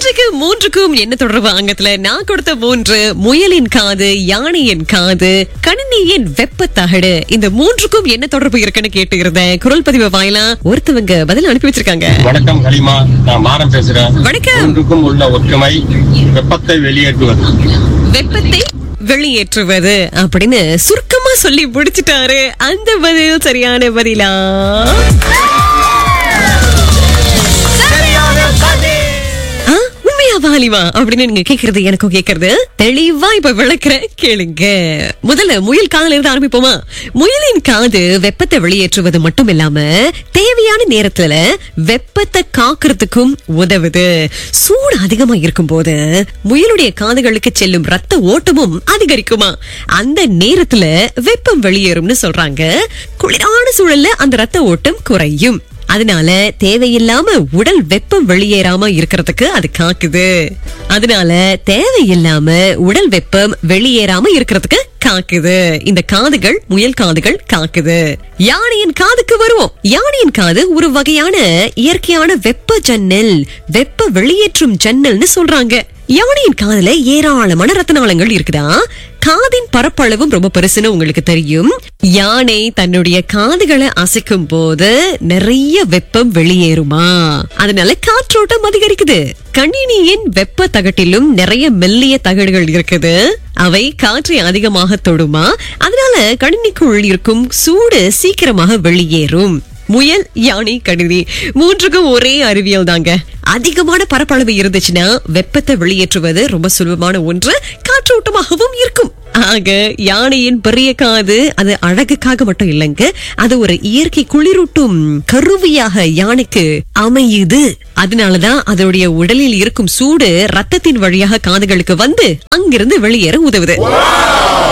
இன்றைக்கு மூன்றுக்கும் என்ன தொடர்பு அங்கத்துல நான் கொடுத்த மூன்று முயலின் காது யானையின் காது கணினியின் வெப்ப தகடு இந்த மூன்றுக்கும் என்ன தொடர்பு இருக்குன்னு கேட்டு இருந்தேன் குரல் பதிவு வாயிலா ஒருத்தவங்க பதில் அனுப்பி வச்சிருக்காங்க வணக்கம் ஹலிமா நான் மாறன் பேசுறேன் வணக்கம். ஒன்றுக்கும் உள்ள ஒற்றுமை வெப்பத்தை வெளியேற்றுவது வெப்பத்தை வெளியேற்றுவது அப்படின்னு சுருக்கமா சொல்லி முடிச்சிட்டாரு அந்த பதில் சரியான பதிலா ஆ, உண்மையா வாலிமா அப்படின்னு நீங்க கேக்குறது எனக்கும் கேக்குறது தெளிவா இப்ப விளக்குறேன் கேளுங்க முதல்ல முயல் காதுல இருந்து ஆரம்பிப்போமா முயலின் காது வெப்பத்தை வெளியேற்றுவது மட்டும் இல்லாம தேவையான நேரத்துல வெப்பத்தை காக்குறதுக்கும் உதவுது சூடு அதிகமா இருக்கும் போது முயலுடைய காதுகளுக்கு செல்லும் ரத்த ஓட்டமும் அதிகரிக்குமா அந்த நேரத்துல வெப்பம் வெளியேறும்னு சொல்றாங்க குளிரான சூழல்ல அந்த ரத்த ஓட்டம் குறையும் அதனால தேவையில்லாம உடல் வெப்பம் வெளியேறாம இருக்கிறதுக்கு அது காக்குது அதனால தேவையில்லாம உடல் வெப்பம் வெளியேறாம இருக்கிறதுக்கு காக்குது இந்த காதுகள் முயல் காதுகள் காக்குது யானையின் காதுக்கு வருவோம் யானையின் காது ஒரு வகையான இயற்கையான வெப்ப ஜன்னல் வெப்ப வெளியேற்றும் ஜன்னல்னு சொல்றாங்க யானையின் காதுல ஏராளமான ரத்த நாளங்கள் இருக்குதா காதின் பரப்பளவும் ரொம்ப பெருசுன்னு உங்களுக்கு தெரியும் யானை தன்னுடைய காதுகளை அசைக்கும் போது நிறைய வெப்பம் வெளியேறுமா அதனால காற்றோட்டம் அதிகரிக்குது கணினியின் வெப்ப தகட்டிலும் நிறைய மெல்லிய தகடுகள் இருக்குது அவை காற்றை அதிகமாக தொடுமா அதனால கணினிக்குள் இருக்கும் சூடு சீக்கிரமாக வெளியேறும் முயல் யானை கணினி மூன்றுக்கும் ஒரே அறிவியல் தாங்க அதிகமான பரப்பளவு இருந்துச்சுன்னா வெப்பத்தை வெளியேற்றுவது ரொம்ப சுலபமான ஒன்று காற்றோட்டமாகவும் இருக்கும் ஆக யானையின் பெரிய காது அது அழகுக்காக மட்டும் இல்லைங்க அது ஒரு இயற்கை குளிரூட்டும் கருவியாக யானைக்கு அமையுது அதனாலதான் அதோடைய உடலில் இருக்கும் சூடு ரத்தத்தின் வழியாக காதுகளுக்கு வந்து அங்கிருந்து வெளியேற உதவுது